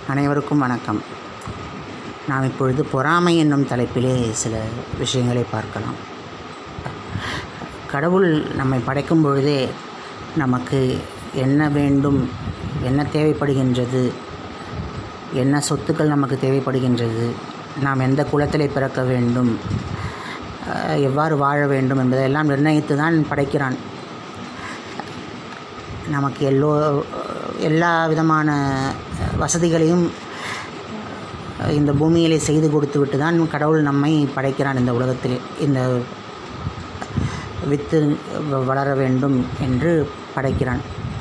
அனைவருக்கும் வணக்கம் நாம் இப்பொழுது பொறாமை என்னும் தலைப்பிலே சில விஷயங்களை பார்க்கலாம் கடவுள் நம்மை படைக்கும் பொழுதே நமக்கு என்ன வேண்டும் என்ன தேவைப்படுகின்றது என்ன சொத்துக்கள் நமக்கு தேவைப்படுகின்றது நாம் எந்த குலத்திலே பிறக்க வேண்டும் அஹ், எவ்வாறு வாழ வேண்டும் என்பதையெல்லாம் நிர்ணயித்து தான் படைக்கிறான் நமக்கு எல்லோ எல்லா விதமான வசதிகளையும் இந்த பூமியிலே செய்து கொடுத்து விட்டு தான் கடவுள் நம்மை படைக்கிறான் இந்த உலகத்திலே இந்த வித்து வ- வளர வேண்டும் என்று படைக்கிறான்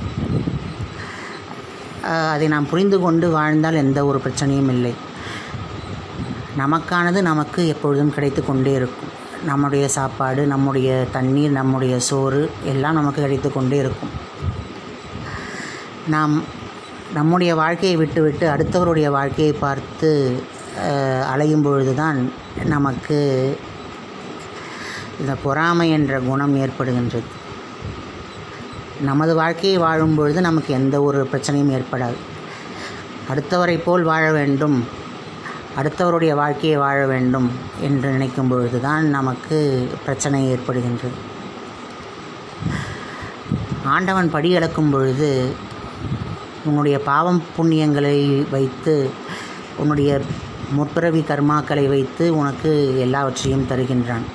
அஹ் அதை நாம் புரிந்து கொண்டு வாழ்ந்தால் எந்த ஒரு பிரச்சனையும் இல்லை நமக்கானது நமக்கு எப்பொழுதும் கிடைத்து கொண்டே இருக்கும் நம்முடைய சாப்பாடு நம்முடைய தண்ணீர் நம்முடைய சோறு எல்லாம் நமக்கு கிடைத்து கொண்டே இருக்கும் நாம் நம்முடைய வாழ்க்கையை விட்டுவிட்டு அடுத்தவருடைய வாழ்க்கையை பார்த்து அஹ், அலையும் பொழுதுதான் நமக்கு இந்த பொறாமை என்ற குணம் ஏற்படுகின்றது நமது வாழ்க்கையை வாழும் பொழுது நமக்கு எந்த ஒரு பிரச்சனையும் ஏற்படாது அடுத்தவரை போல் வாழ வேண்டும் அடுத்தவருடைய வாழ்க்கையை வாழ வேண்டும் என்று நினைக்கும் பொழுது தான் நமக்கு பிரச்சனை ஏற்படுகின்றது ஆண்டவன் படி அளக்கும் பொழுது உன்னுடைய பாவம் புண்ணியங்களை வைத்து உன்னுடைய முற்பிறவி கர்மாக்களை வைத்து உனக்கு எல்லாவற்றையும் தருகின்றான்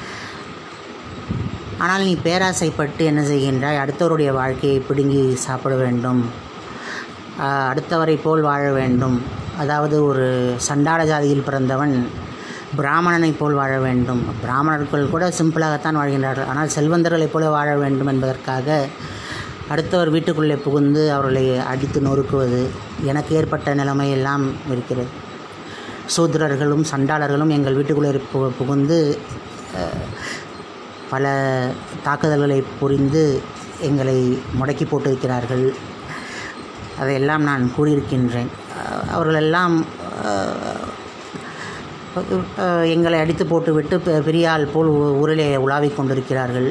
ஆனால் நீ பேராசைப்பட்டு என்ன செய்கின்றாய் அடுத்தவருடைய வாழ்க்கையை பிடுங்கி சாப்பிட வேண்டும் ஆஹ், அடுத்தவரை போல் வாழ வேண்டும் அதாவது ஒரு சண்டாள ஜாதியில் பிறந்தவன் பிராமணனைப் போல் வாழ வேண்டும் பிராமணர்கள் கூட சிம்பிளாகத்தான் வாழ்கின்றார்கள் ஆனால் செல்வந்தர்களைப் போல வாழ வேண்டும் என்பதற்காக அடுத்தவர் வீட்டுக்குள்ளே புகுந்து அவர்களை அடித்து நொறுக்குவது எனக்கு ஏற்பட்ட நிலைமையெல்லாம் இருக்கிறது சூத்திரர்களும் சண்டாளர்களும் எங்கள் வீட்டுக்குள்ளே பு- புகுந்து அஹ், பல தாக்குதல்களை புரிந்து எங்களை முடக்கி போட்டிருக்கிறார்கள் அதையெல்லாம் நான் கூறியிருக்கின்றேன் அஹ், அவர்களெல்லாம் அஹ், அஹ், எங்களை அடித்து போட்டுவிட்டு பெ- பெரிய ஆள் போல் ஊ- ஊரிலே உலாவிக் கொண்டிருக்கிறார்கள்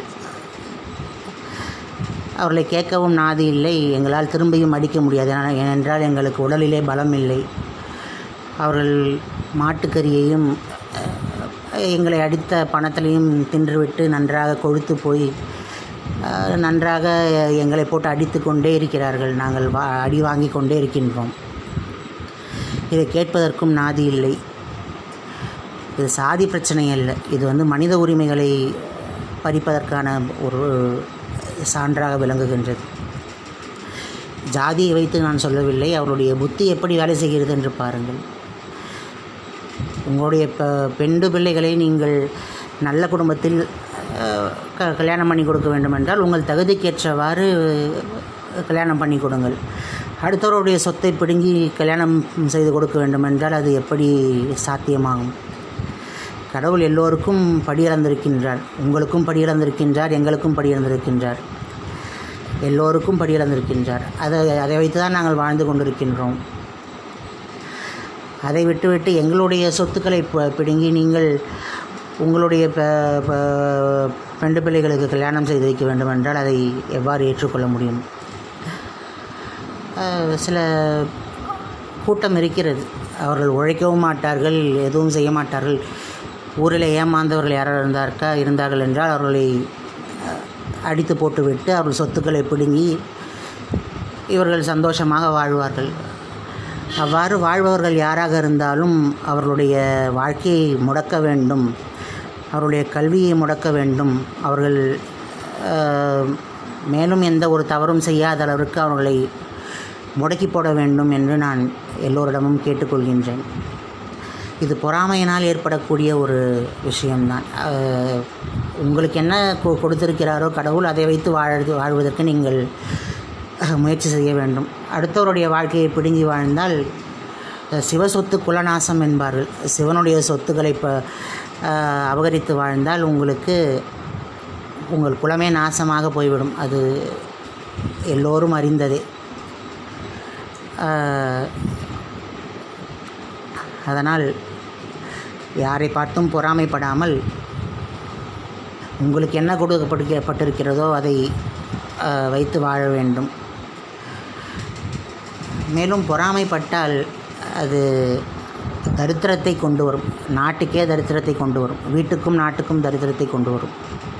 அவர்களை கேட்கவும் நாதி இல்லை எங்களால் திரும்பியும் அடிக்க முடியாது ஏனா- ஏனென்றால் எங்களுக்கு உடலிலே பலம் இல்லை அவர்கள் மாட்டுக்கறியையும் அஹ், எங்களை அடித்த பணத்திலையும் தின்றுவிட்டு நன்றாக கொழுத்து போய் அஹ், நன்றாக எங்களை போட்டு அடித்து கொண்டே இருக்கிறார்கள் நாங்கள் வா அடி வாங்கி கொண்டே இருக்கின்றோம் இதை கேட்பதற்கும் நாதி இல்லை இது சாதி பிரச்சனை அல்ல இது வந்து மனித உரிமைகளை பறிப்பதற்கான ஒரு சான்றாக விளங்குகின்றது ஜாதியை வைத்து நான் சொல்லவில்லை அவருடைய புத்தி எப்படி வேலை செய்கிறது என்று பாருங்கள் உங்களுடைய ப பெண்டு பிள்ளைகளை நீங்கள் நல்ல குடும்பத்தில் அஹ், க கல்யாணம் பண்ணி கொடுக்க வேண்டும் என்றால் உங்கள் தகுதிக்கேற்றவாறு கல்யாணம் பண்ணி கொடுங்கள் அடுத்தவருடைய சொத்தை பிடுங்கி கல்யாணம் செய்து கொடுக்க வேண்டும் என்றால் அது எப்படி சாத்தியமாகும் கடவுள் எல்லோருக்கும் படியிழந்திருக்கின்றார் உங்களுக்கும் படியிழந்திருக்கின்றார் எங்களுக்கும் படியிழந்திருக்கின்றார் எல்லோருக்கும் படியிழந்திருக்கின்றார் அதை அதை வைத்து தான் நாங்கள் வாழ்ந்து கொண்டிருக்கின்றோம் அதை விட்டுவிட்டு எங்களுடைய சொத்துக்களை ப- பிடுங்கி நீங்கள் உங்களுடைய ப- ப- பெண்டு பிள்ளைகளுக்கு கல்யாணம் செய்து வைக்க வேண்டும் என்றால் அதை எவ்வாறு ஏற்றுக்கொள்ள முடியும் அஹ், சில கூட்டம் இருக்கிறது அவர்கள் உழைக்கவும் மாட்டார்கள் எதுவும் செய்ய மாட்டார்கள் ஊரில் ஏமாந்தவர்கள் யாராவது இருந்தார்க்கா இருந்தார்கள் என்றால் அவர்களை அஹ், அடித்து போட்டுவிட்டு அவர்கள் சொத்துக்களை பிடுங்கி இவர்கள் சந்தோஷமாக வாழ்வார்கள் அவ்வாறு வாழ்பவர்கள் யாராக இருந்தாலும் அவர்களுடைய வாழ்க்கையை முடக்க வேண்டும் அவருடைய கல்வியை முடக்க வேண்டும் அவர்கள் அஹ், மேலும் எந்த ஒரு தவறும் செய்யாத அளவிற்கு அவர்களை முடக்கி போட வேண்டும் என்று நான் எல்லோரிடமும் கேட்டுக்கொள்கின்றேன் இது பொறாமையினால் ஏற்படக்கூடிய ஒரு விஷயம்தான் அஹ், உங்களுக்கு என்ன கொ- கொடுத்திருக்கிறாரோ கடவுள் அதை வைத்து வாழ் வாழ்வதற்கு நீங்கள் அஹ், முயற்சி செய்ய வேண்டும் அடுத்தவருடைய வாழ்க்கையை பிடுங்கி வாழ்ந்தால் அஹ், சிவசொத்து குலநாசம் என்பார்கள் சிவனுடைய சொத்துக்களை இப்போ அபகரித்து வாழ்ந்தால் உங்களுக்கு உங்கள் குலமே நாசமாக போய்விடும் அது எல்லோரும் அறிந்ததே அஹ், அதனால் யாரை பார்த்தும் பொறாமைப்படாமல் உங்களுக்கு என்ன கொடுக்கப்பட்டிருக்கிறதோ அதை அஹ், வைத்து வாழ வேண்டும் மேலும் பொறாமைப்பட்டால் அது தரித்திரத்தை கொண்டு வரும் நாட்டுக்கே தரித்திரத்தை கொண்டு வரும் வீட்டுக்கும் நாட்டுக்கும் தரித்திரத்தை கொண்டு வரும்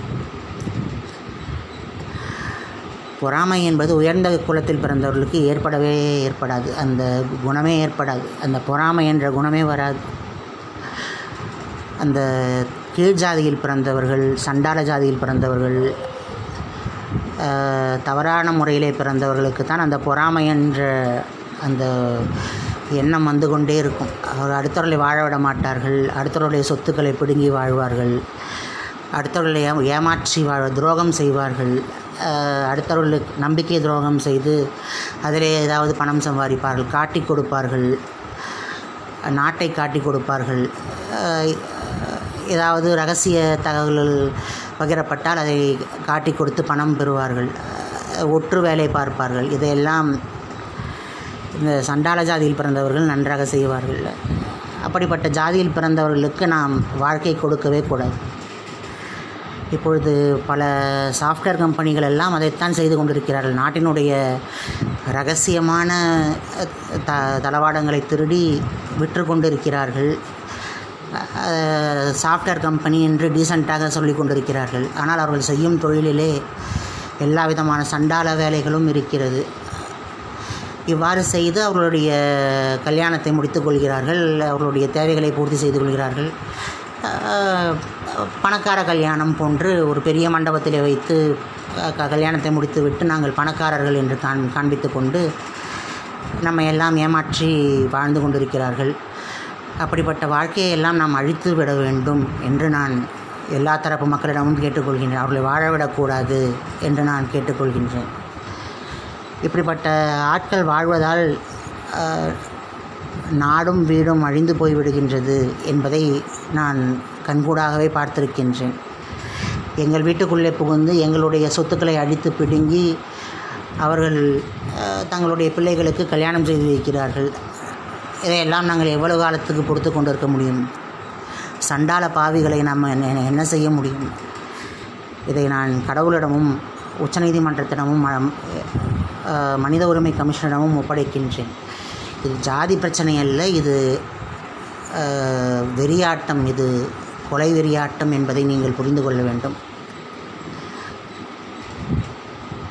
பொறாமை என்பது உயர்ந்த குலத்தில் பிறந்தவர்களுக்கு ஏற்படவே ஏற்படாது அந்த குணமே ஏற்படாது அந்த பொறாமை என்ற குணமே வராது அந்த கீழ் ஜாதியில் பிறந்தவர்கள் சண்டாள ஜாதியில் பிறந்தவர்கள் ஆஹ், தவறான முறையிலே பிறந்தவர்களுக்கு தான் அந்த பொறாமை என்ற அந்த எண்ணம் வந்து கொண்டே இருக்கும் அவர் அடுத்தவர்களை வாழ விட மாட்டார்கள் அடுத்தவர்களுடைய சொத்துக்களை பிடுங்கி வாழ்வார்கள் அடுத்தவர்களை ஏ ஏமாற்றி வாழ துரோகம் செய்வார்கள் ஆஹ், அடுத்தவர்களுக்கு நம்பிக்கை துரோகம் செய்து அதிலே ஏதாவது பணம் சம்பாதிப்பார்கள் காட்டி கொடுப்பார்கள் நாட்டை காட்டி கொடுப்பார்கள் அஹ் ஏதாவது ரகசிய தகவல்கள் பகிரப்பட்டால் அதை காட்டி கொடுத்து பணம் பெறுவார்கள் அஹ் ஒற்று வேலை பார்ப்பார்கள் இதையெல்லாம் இந்த சண்டாள ஜாதியில் பிறந்தவர்கள் நன்றாக செய்வார்கள் அப்படிப்பட்ட ஜாதியில் பிறந்தவர்களுக்கு நாம் வாழ்க்கை கொடுக்கவே கூடாது இப்பொழுது பல சாஃப்ட்வேர் கம்பெனிகள் எல்லாம் அதைத்தான் செய்து கொண்டிருக்கிறார்கள் நாட்டினுடைய ரகசியமான அஹ், த தளவாடங்களை திருடி விற்று கொண்டிருக்கிறார்கள் அஹ், சாஃப்ட்வேர் கம்பெனி என்று டீசெண்டாக சொல்லி கொண்டிருக்கிறார்கள் ஆனால் அவர்கள் செய்யும் தொழிலிலே எல்லா விதமான சண்டாள வேலைகளும் இருக்கிறது இவ்வாறு செய்து அவர்களுடைய கல்யாணத்தை முடித்துக் கொள்கிறார்கள் அவர்களுடைய தேவைகளை பூர்த்தி செய்து கொள்கிறார்கள் அஹ், பணக்கார கல்யாணம் போன்று ஒரு பெரிய மண்டபத்திலே வைத்து அஹ், க- கல்யாணத்தை முடித்துவிட்டு நாங்கள் பணக்காரர்கள் என்று காண் காண்பித்து கொண்டு நம்ம எல்லாம் ஏமாற்றி வாழ்ந்து கொண்டிருக்கிறார்கள் அப்படிப்பட்ட வாழ்க்கையை எல்லாம் நாம் அழித்து விட வேண்டும் என்று நான் எல்லா தரப்பு மக்களிடமும் கேட்டுக்கொள்கின்றேன் அவர்களை வாழ விடக்கூடாது என்று நான் கேட்டுக்கொள்கின்றேன் இப்படிப்பட்ட ஆட்கள் வாழ்வதால் அஹ், நாடும் வீடும் அழிந்து போய்விடுகின்றது என்பதை நான் கண்கூடாகவே பார்த்திருக்கின்றேன் எங்கள் வீட்டுக்குள்ளே புகுந்து எங்களுடைய சொத்துக்களை அழித்து பிடுங்கி அவர்கள் அஹ், தங்களுடைய பிள்ளைகளுக்கு கல்யாணம் செய்து வைக்கிறார்கள் இதையெல்லாம் நாங்கள் எவ்வளவு காலத்துக்கு பொறுத்து கொண்டு இருக்க முடியும் சண்டாள பாவிகளை நம்ம என்ன என்ன செய்ய முடியும் இதை நான் கடவுளிடமும் உச்சநீதிமன்றத்திடமும் ம- அஹ், மனித உரிமை கமிஷனிடமும் ஒப்படைக்கின்றேன் இது ஜாதி பிரச்சனை அல்ல இது அஹ், வெறியாட்டம் இது கொலை வெறியாட்டம் என்பதை நீங்கள் புரிந்து கொள்ள வேண்டும்